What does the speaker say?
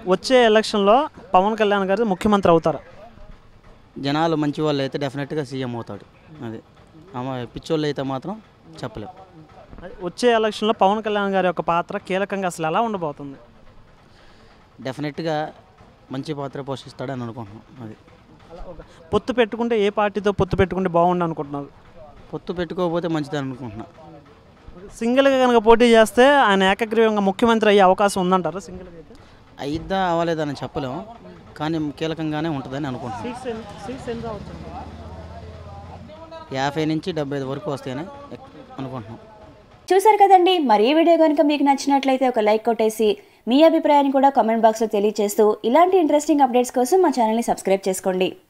వచ్చే ఎలక్షన్లో పవన్ కళ్యాణ్ గారు ముఖ్యమంత్రి అవుతారా జనాలు మంచి వాళ్ళు అయితే డెఫినెట్గా సీఎం అవుతాడు అది ఆమె పిచ్చోళ్ళు అయితే మాత్రం చెప్పలేం వచ్చే ఎలక్షన్లో పవన్ కళ్యాణ్ గారి యొక్క పాత్ర కీలకంగా అసలు ఎలా ఉండబోతుంది డెఫినెట్గా మంచి పాత్ర పోషిస్తాడని అనుకుంటున్నాం అది పొత్తు పెట్టుకుంటే ఏ పార్టీతో పొత్తు పెట్టుకుంటే బాగుండు అనుకుంటున్నారు పొత్తు పెట్టుకోకపోతే మంచిదని అనుకుంటున్నా సింగిల్గా కనుక పోటీ చేస్తే ఆయన ఏకగ్రీవంగా ముఖ్యమంత్రి అయ్యే అవకాశం ఉందంటారా సింగిల్గా అయితే అయిద్దా అవ్వలేదని చెప్పలేము కానీ కీలకంగానే ఉంటుందని అనుకుంటున్నాం సీట్స్ ఎన్ని సీట్స్ ఎన్ని రావచ్చు యాభై నుంచి డెబ్బై ఐదు వరకు వస్తాయని ఎక్- అనుకుంటున్నాం చూసారు కదండి మరి ఈ వీడియో కనుక మీకు నచ్చినట్లయితే ఒక లైక్ కొట్టేసి మీ అభిప్రాయాన్ని కూడా కామెంట్ బాక్స్లో తెలియజేస్తూ ఇలాంటి ఇంట్రెస్టింగ్ అప్డేట్స్ కోసం మా ఛానల్ని సబ్స్క్రైబ్ చేసుకోండి